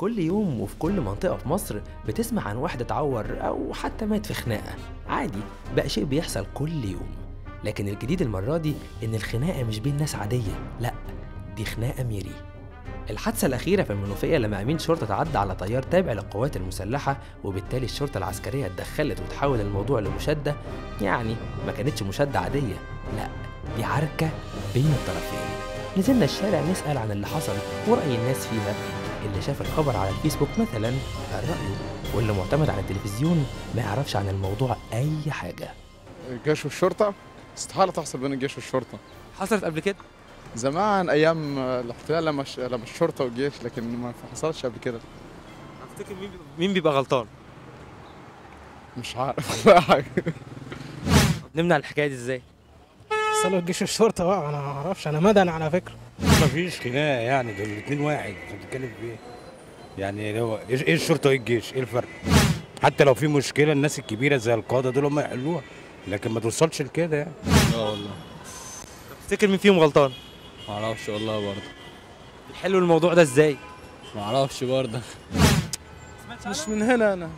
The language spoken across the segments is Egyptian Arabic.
كل يوم وفي كل منطقة في مصر بتسمع عن واحد اتعور أو حتى مات في خناقة عادي بقى شيء بيحصل كل يوم لكن الجديد المرة دي إن الخناقة مش بين ناس عادية لأ دي خناقة ميري الحادثة الأخيرة في المنوفية لما أمين شرطة تعدى على طيار تابع للقوات المسلحة وبالتالي الشرطة العسكرية اتدخلت وتحول الموضوع لمشادة يعني ما كانتش مشادة عادية لا دي عركة بين الطرفين نزلنا الشارع نسأل عن اللي حصل ورأي الناس فيها اللي شاف الخبر على الفيسبوك مثلا قال رأيه واللي معتمد على التلفزيون ما يعرفش عن الموضوع أي حاجة الجيش والشرطة استحالة تحصل بين الجيش والشرطة حصلت قبل كده زمان أيام الاحتلال لما الش- لما الشرطة والجيش لكن ما حصلش قبل كده تفتكر مين مين بيبقى غلطان مش عارف لا حاجة نمنع الحكايه دي ازاي صلوا الجيش والشرطة بقى انا ما اعرفش انا مدني على فكرة مفيش خناقه يعني دول الاثنين واحد انت بتتكلم في ايه؟ يعني هو ايه إيه الشرطه وايه الجيش؟ ايه الفرق؟ حتى لو في مشكله الناس الكبيره زي القاده دول هم يحلوها لكن ما توصلش لكده يعني اه والله تفتكر مين فيهم غلطان ما اعرفش والله برضه يحلوا الموضوع ده ازاي ما اعرفش برضه مش من هنا انا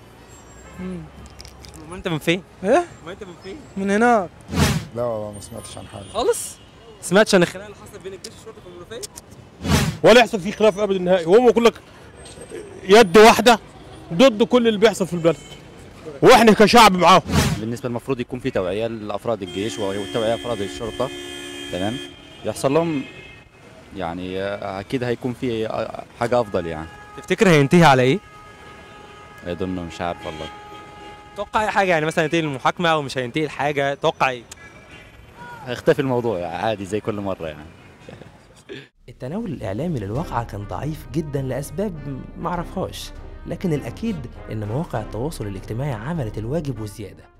ما انت من فين ايه ما انت من فين من هناك لا والله ما سمعتش عن حاجة خالص سمعتش عن الخناقه اللي حصلت بين الجيش والشرطه في المنوفيه ولا يحصل فيه خلاف ابدا نهائي وهم يقول لك يد واحده ضد كل اللي بيحصل في البلد واحنا كشعب معاهم بالنسبه المفروض يكون في توعيه لافراد الجيش وتوعيه لافراد الشرطه تمام يحصل لهم يعني اكيد هيكون في حاجه افضل يعني تفتكر هينتهي على ايه اظن مش عارف والله توقع اي حاجه يعني مثلا ينتهي المحاكمه او مش هينتهي الحاجه توقع ايه هيختفي الموضوع يعني عادي زي كل مره يعني التناول الإعلامي للواقعة كان ضعيف جدا لأسباب معرفهاش لكن الأكيد إن مواقع التواصل الاجتماعي عملت الواجب وزيادة